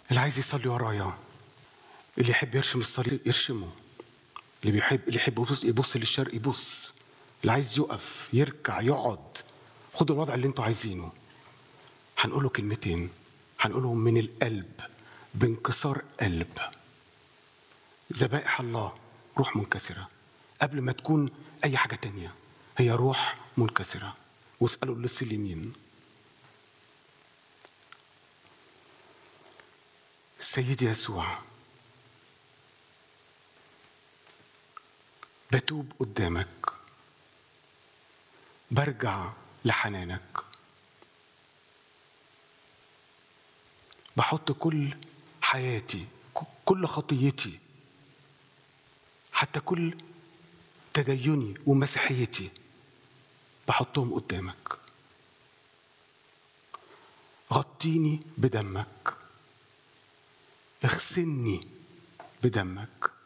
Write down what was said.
اللي عايز يصلي ورايا اللي يحب يرشم الصليب يرشمه اللي بيحب اللي يحب يبص يبص للشرق يبص اللي عايز يقف يركع يقعد خدوا الوضع اللي انتوا عايزينه هنقوله كلمتين هنقولهم من القلب بانكسار قلب ذبائح الله روح منكسرة قبل ما تكون أي حاجة تانية هي روح منكسرة واسألوا اللص اليمين سيدي يسوع بتوب قدامك برجع لحنانك بحط كل حياتي كل خطيتي حتى كل تديني ومسيحيتي بحطهم قدامك غطيني بدمك اغسلني بدمك